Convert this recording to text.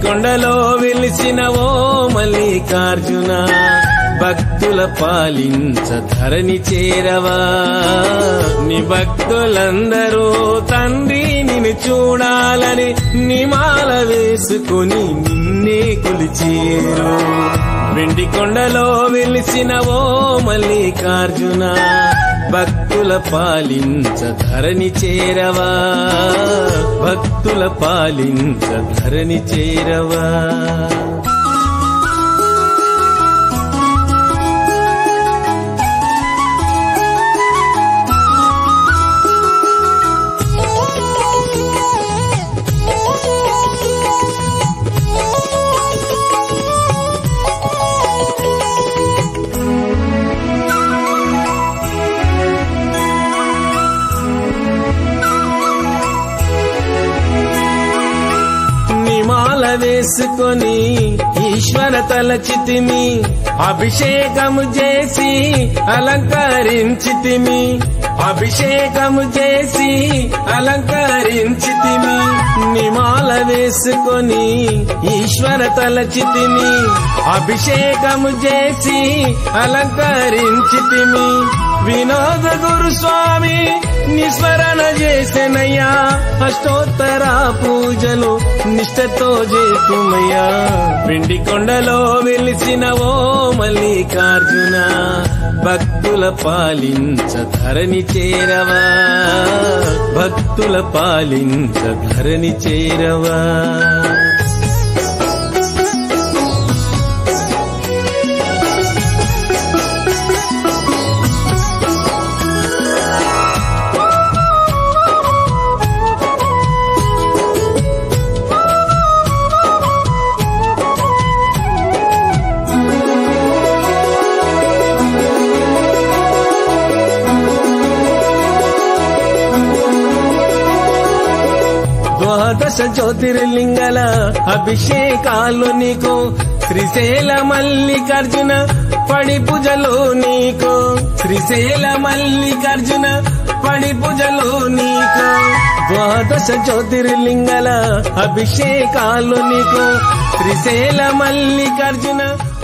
కొండలో వెలిసిన ఓ మల్లికార్జున భక్తుల పాలించ ధరణి చేరవా నీ భక్తులందరూ తండ్రి నిన్ను చూడాలని నిమాల వేసుకుని నిన్నే కొలిచేరు వెండి కొండలో వెలిసిన ఓ మల్లికార్జున భక్తుల పాలించ ధరణి చేరవా భక్తుల పాలించ ధరణి చేరవా నిమాల వేసుకొని ఈశ్వర తలచితిమి అభిషేకము చేసి అలంకరించితిమి అభిషేకము చేసి అలంకరించితిమి నిమాల వేసుకొని ఈశ్వర తలచితిమి అభిషేకము చేసి అలంకరించితిమి వినోద గురుస్వామి నిస్మరణ చేసెనయ్యా అష్టోత్తర పూజలు నిష్టతో చేతుమయ్యా పిండి కొండలో వెలిసిన ఓ మల్లికార్జున భక్తుల పాలించ ధరణి చేరవా భక్తుల పాలించ ధరణి చేరవా ద్వాదశ జ్యోతిర్లింగల అభిషేకాలు నీకు శ్రీశైల మల్లికార్జున పడి పూజలు నీకు శ్రీశైల మల్లికార్జున పడి పూజలు నీకు ద్వాదశ జ్యోతిర్లింగల అభిషేకాలు నీకు శ్రీశైల మల్లికార్జున